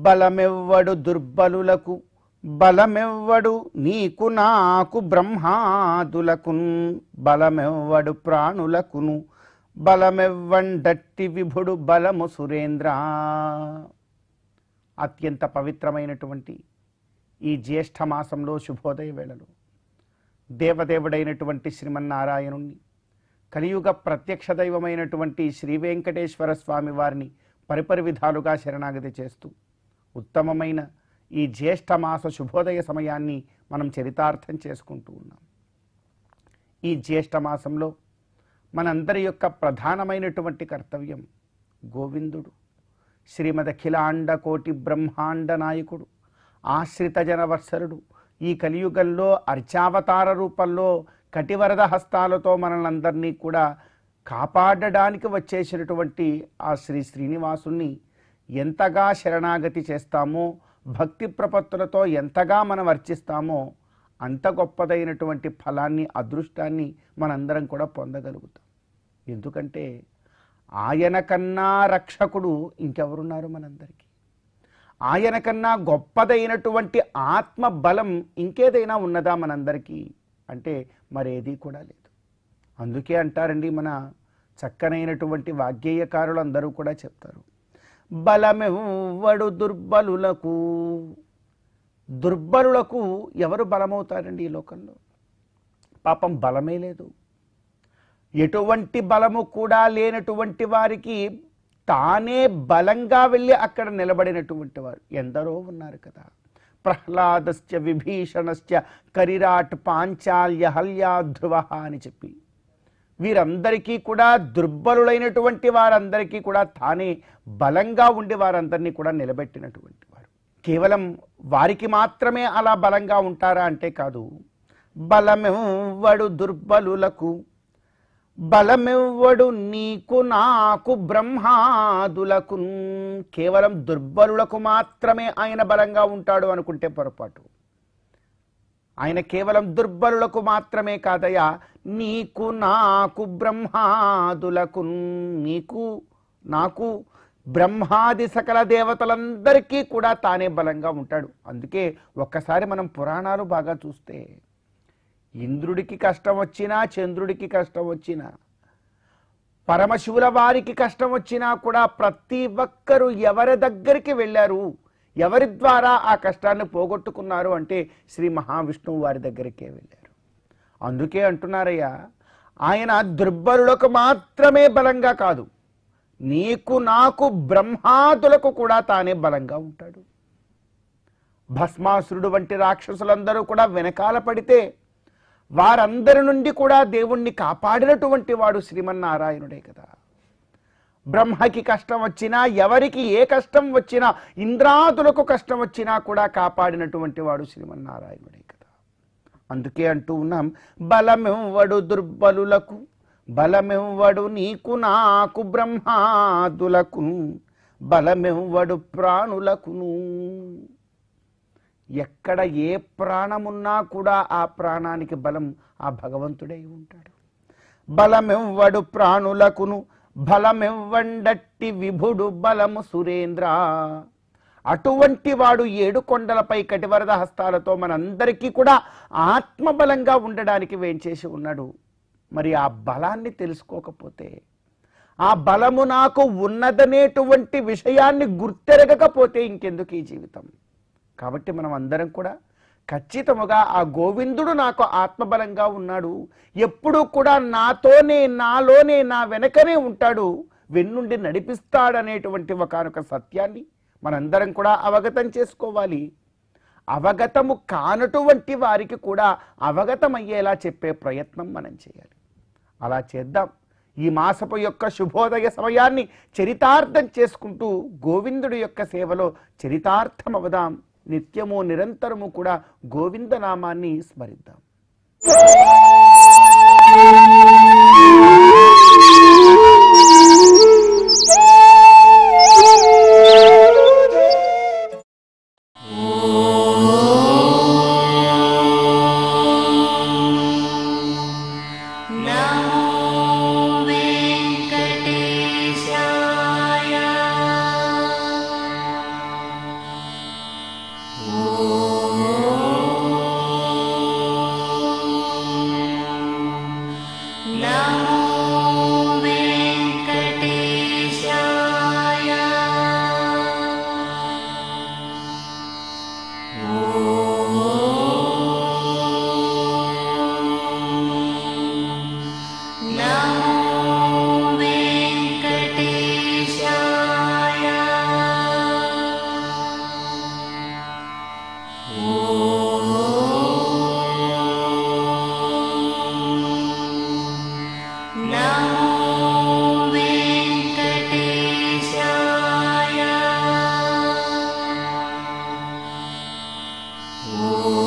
బలమెవ్వడు దుర్బలులకు బలమెవ్వడు నీకు నాకు బ్రహ్మాదులకున్ బలమెవ్వడు ప్రాణులకును బలమెవ్వండట్టి విభుడు బలము సురేంద్ర అత్యంత పవిత్రమైనటువంటి ఈ జ్యేష్ఠ మాసంలో శుభోదయ వేళలో దేవదేవుడైనటువంటి శ్రీమన్నారాయణుణ్ణి కలియుగ ప్రత్యక్ష దైవమైనటువంటి శ్రీ వెంకటేశ్వర స్వామి వారిని పరిపరి విధాలుగా శరణాగతి చేస్తూ ఉత్తమమైన ఈ జ్యేష్ఠ మాస శుభోదయ సమయాన్ని మనం చరితార్థం చేసుకుంటూ ఉన్నాం ఈ జ్యేష్ఠ మాసంలో మనందరి యొక్క ప్రధానమైనటువంటి కర్తవ్యం గోవిందుడు శ్రీమదఖిలాండ కోటి బ్రహ్మాండ నాయకుడు ఆశ్రిత జనవత్సరుడు ఈ కలియుగంలో అర్చావతార రూపంలో కటివరద హస్తాలతో మనల్నందరినీ కూడా కాపాడడానికి వచ్చేసినటువంటి ఆ శ్రీ శ్రీనివాసుని ఎంతగా శరణాగతి చేస్తామో భక్తి ప్రపత్తులతో ఎంతగా మనం అర్చిస్తామో అంత గొప్పదైనటువంటి ఫలాన్ని అదృష్టాన్ని మనందరం కూడా పొందగలుగుతాం ఎందుకంటే ఆయన కన్నా రక్షకుడు ఇంకెవరున్నారు మనందరికీ ఆయన కన్నా గొప్పదైనటువంటి ఆత్మ బలం ఇంకేదైనా ఉన్నదా మనందరికీ అంటే మరేది కూడా లేదు అందుకే అంటారండి మన చక్కనైనటువంటి వాగ్గేయకారులు అందరూ కూడా చెప్తారు బలమెవ్వడు దుర్బలులకు దుర్బలులకు ఎవరు బలమవుతారండి ఈ లోకంలో పాపం బలమే లేదు ఎటువంటి బలము కూడా లేనటువంటి వారికి తానే బలంగా వెళ్ళి అక్కడ నిలబడినటువంటి వారు ఎందరో ఉన్నారు కదా ప్రహ్లాదస్య విభీషణస్య కరిరాట్ పాంచాల్య హల్యా ధ్రువ అని చెప్పి వీరందరికీ కూడా దుర్బలులైనటువంటి వారందరికీ కూడా తానే బలంగా ఉండి వారందరినీ కూడా నిలబెట్టినటువంటి వారు కేవలం వారికి మాత్రమే అలా బలంగా ఉంటారా అంటే కాదు బలమెవ్వడు దుర్బలులకు బలమెవ్వడు నీకు నాకు బ్రహ్మాదులకు కేవలం దుర్బలులకు మాత్రమే ఆయన బలంగా ఉంటాడు అనుకుంటే పొరపాటు ఆయన కేవలం దుర్బలులకు మాత్రమే కాదయ్యా నీకు నాకు బ్రహ్మాదులకు నీకు నాకు బ్రహ్మాది సకల దేవతలందరికీ కూడా తానే బలంగా ఉంటాడు అందుకే ఒక్కసారి మనం పురాణాలు బాగా చూస్తే ఇంద్రుడికి కష్టం వచ్చినా చంద్రుడికి కష్టం వచ్చినా పరమశివుల వారికి కష్టం వచ్చినా కూడా ప్రతి ఒక్కరూ ఎవరి దగ్గరికి వెళ్ళారు ఎవరి ద్వారా ఆ కష్టాన్ని పోగొట్టుకున్నారు అంటే శ్రీ మహావిష్ణువు వారి దగ్గరికే వెళ్ళారు అందుకే అంటున్నారయ్యా ఆయన దుర్బలులకు మాత్రమే బలంగా కాదు నీకు నాకు బ్రహ్మాదులకు కూడా తానే బలంగా ఉంటాడు భస్మాసురుడు వంటి రాక్షసులందరూ కూడా వెనకాల పడితే వారందరి నుండి కూడా దేవుణ్ణి కాపాడినటువంటి వాడు శ్రీమన్నారాయణుడే కదా బ్రహ్మకి కష్టం వచ్చినా ఎవరికి ఏ కష్టం వచ్చినా ఇంద్రాదులకు కష్టం వచ్చినా కూడా కాపాడినటువంటి వాడు శ్రీమన్నారాయణుడే కదా అందుకే అంటూ ఉన్నాం బలమివ్వడు దుర్బలులకు బలమివ్వడు నీకు నాకు బ్రహ్మాదులకు బలమివ్వడు ప్రాణులకును ఎక్కడ ఏ ప్రాణమున్నా కూడా ఆ ప్రాణానికి బలం ఆ భగవంతుడై ఉంటాడు బలమివ్వడు ప్రాణులకును బలమివ్వండట్టి విభుడు బలము సురేంద్ర అటువంటి వాడు ఏడు కొండలపై కటివరద హస్తాలతో మనందరికీ కూడా ఆత్మబలంగా ఉండడానికి వేంచేసి ఉన్నాడు మరి ఆ బలాన్ని తెలుసుకోకపోతే ఆ బలము నాకు ఉన్నదనేటువంటి విషయాన్ని గుర్తెరగకపోతే ఇంకెందుకు ఈ జీవితం కాబట్టి మనం అందరం కూడా ఖచ్చితముగా ఆ గోవిందుడు నాకు ఆత్మబలంగా ఉన్నాడు ఎప్పుడూ కూడా నాతోనే నాలోనే నా వెనకనే ఉంటాడు వెన్నుండి నడిపిస్తాడనేటువంటి ఒకనొక సత్యాన్ని మనందరం కూడా అవగతం చేసుకోవాలి అవగతము కానటువంటి వారికి కూడా అవగతమయ్యేలా చెప్పే ప్రయత్నం మనం చేయాలి అలా చేద్దాం ఈ మాసపు యొక్క శుభోదయ సమయాన్ని చరితార్థం చేసుకుంటూ గోవిందుడి యొక్క సేవలో చరితార్థమవదాం నిత్యము నిరంతరము కూడా గోవింద నామాన్ని స్మరిద్దాం नमो वेङ्कटेशाय ॐ